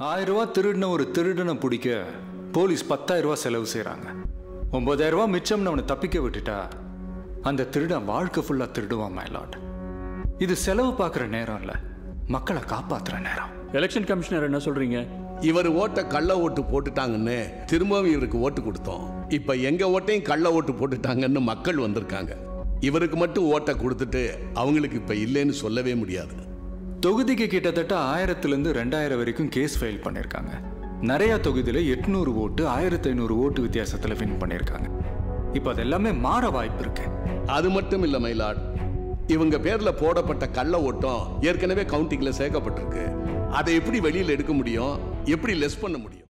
ஆயிரம் ரூபாய் திருடின ஒரு திருடனை பிடிக்க போலீஸ் பத்தாயிரம் ரூபாய் செலவு செய்கிறாங்க ஒன்பதாயிரம் ரூபாய் மிச்சம்னு அவனை தப்பிக்க விட்டுட்டா அந்த திருடன் வாழ்க்கை ஃபுல்லாக திருடுவான் மைலாட் இது செலவு பார்க்குற நேரம் இல்லை மக்களை காப்பாற்றுற நேரம் எலெக்ஷன் கமிஷனர் என்ன சொல்றீங்க இவர் ஓட்ட கள்ள ஓட்டு போட்டுட்டாங்கன்னு திரும்பவும் இவருக்கு ஓட்டு கொடுத்தோம் இப்ப எங்க ஓட்டையும் கள்ள ஓட்டு போட்டுட்டாங்கன்னு மக்கள் வந்திருக்காங்க இவருக்கு மட்டும் ஓட்டை கொடுத்துட்டு அவங்களுக்கு இப்ப இல்லைன்னு சொல்லவே முடியாது தொகுதிக்கு கிட்டத்தட்ட ஆயிரத்துலேருந்து ரெண்டாயிரம் வரைக்கும் கேஸ் ஃபைல் பண்ணியிருக்காங்க நிறையா தொகுதியில் எட்நூறு ஓட்டு ஆயிரத்தி ஐநூறு ஓட்டு வித்தியாசத்தில் வின் பண்ணியிருக்காங்க இப்போ அது எல்லாமே மாற வாய்ப்பு இருக்கு அது மட்டும் இல்ல மயிலாட் இவங்க பேர்ல போடப்பட்ட கள்ள ஓட்டம் ஏற்கனவே கவுண்டிங்ல சேர்க்கப்பட்டிருக்கு அதை எப்படி வெளியில எடுக்க முடியும் எப்படி லெஸ் பண்ண முடியும்